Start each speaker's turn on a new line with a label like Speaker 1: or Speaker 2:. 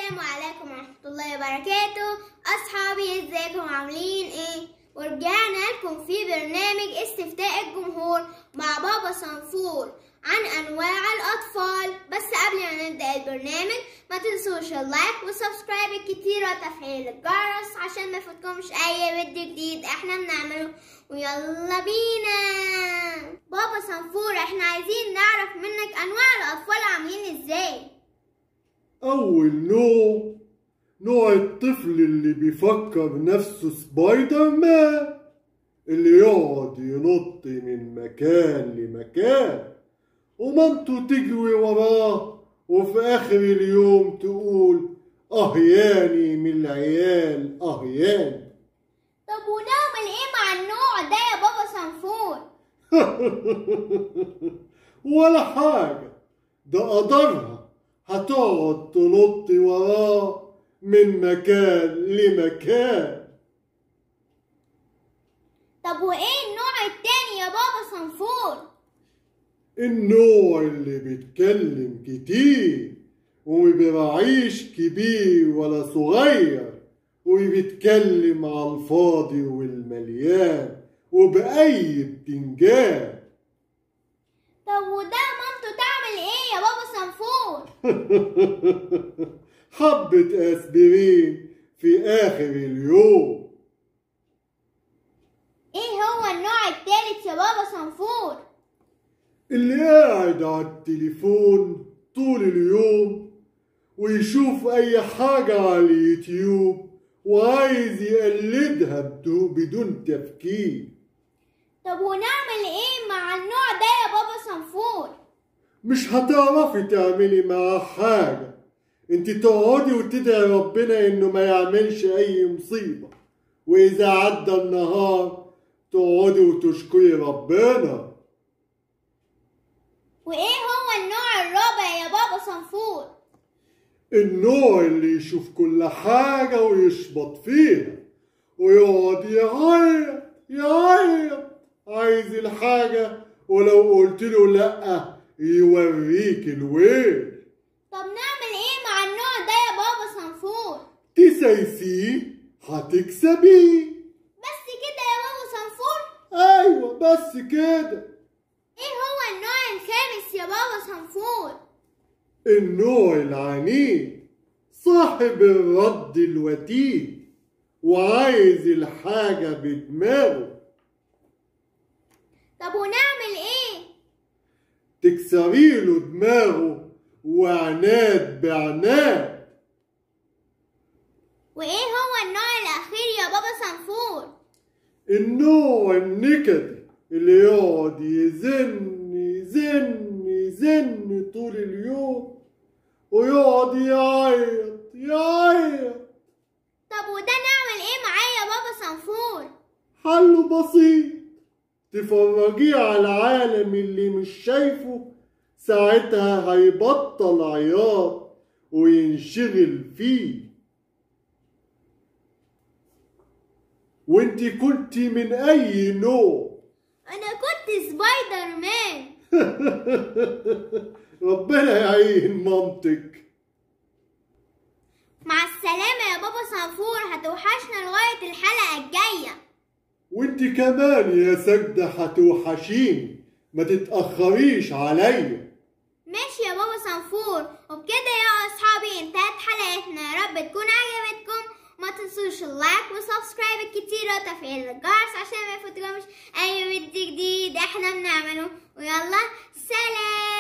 Speaker 1: السلام عليكم ورحمة الله وبركاته أصحابي ازيكم عاملين ايه ورجعنا لكم في برنامج استفتاء الجمهور مع بابا صنفور عن أنواع الأطفال بس قبل ما نبدأ البرنامج ما تنسوش اللايك والسبسكرايب الكتير وتفعيل الجرس عشان ما يفوتكمش أي فيديو جديد احنا بنعمله ويلا بينا بابا صنفور احنا عايزين نعرف منك أنواع الأطفال عاملين ازاي
Speaker 2: أول نوع نوع الطفل اللي بيفكر نفسه سبايدر مان اللي يقعد ينط من مكان لمكان ومامته تجري وراه وفي آخر اليوم تقول أهياني من العيال أهياني
Speaker 1: طب ونعمل ايه مع النوع ده يا بابا صنفور
Speaker 2: ولا حاجة ده قدرها هتقعد تنط وراه من مكان لمكان
Speaker 1: طب وايه النوع التاني يا بابا صنفور
Speaker 2: النوع اللي بيتكلم كتير ومبيراعيش كبير ولا صغير وبيتكلم على الفاضي والمليان وبأي بتنجان
Speaker 1: طب وده مامته تعمل ايه يا بابا صنفور
Speaker 2: حبة أسبرين في آخر اليوم
Speaker 1: ايه هو النوع التالت يا بابا صنفور
Speaker 2: اللي قاعد على التليفون طول اليوم ويشوف أي حاجة على اليوتيوب وعايز يقلدها بدو- بدون تفكير
Speaker 1: طب ونعمل ايه مع النوع ده يا بابا صنفور
Speaker 2: مش هتعرفي تعملي معاه حاجة انت تقعدي وتدعي ربنا انه ما يعملش اي مصيبة واذا عدى النهار تقعدي وتشكري ربنا
Speaker 1: وايه هو النوع الرابع يا بابا صنفور
Speaker 2: النوع اللي يشوف كل حاجة ويشبط فيها ويقعد يعيط يعيط عايز الحاجة ولو قلت له لأ يوريك الويل
Speaker 1: طب نعمل ايه مع النوع ده يا بابا صنفور
Speaker 2: تسايسيه هتكسبيه
Speaker 1: بس كده يا بابا صنفور
Speaker 2: ايوه بس كده
Speaker 1: ايه هو النوع الخامس يا بابا صنفور
Speaker 2: النوع العنيد صاحب الرد الوتيد وعايز الحاجة بدماغه
Speaker 1: طب ونعمل ايه
Speaker 2: تكسري له دماغه وعناد بعناد
Speaker 1: وايه هو النوع الاخير يا بابا صنفور
Speaker 2: النوع النكدي اللي يقعد يزن يزن يزن طول اليوم ويقعد يعيط يعيط
Speaker 1: طب وده نعمل ايه معاه يا بابا صنفور
Speaker 2: حله بسيط تفرجيه على العالم اللي مش شايفه ساعتها هيبطل عياط وينشغل فيه وانت كنت من اي نوع
Speaker 1: انا كنت سبايدر مان
Speaker 2: ربنا يعين مامتك
Speaker 1: مع السلامة يا بابا صنفور هتوحشنا لغاية الحلقة الجاية
Speaker 2: وانت كمان يا سجدة هتوحشيني ما تتأخريش عليا
Speaker 1: ماشي يا بابا صنفور وبكده يا اصحابي انتهت حلقتنا يا رب تكون عجبتكم ما تنسوش اللايك والسبسكرايب الكتير وتفعيل الجرس عشان ما يفوتكمش اي فيديو جديد احنا بنعمله ويلا سلام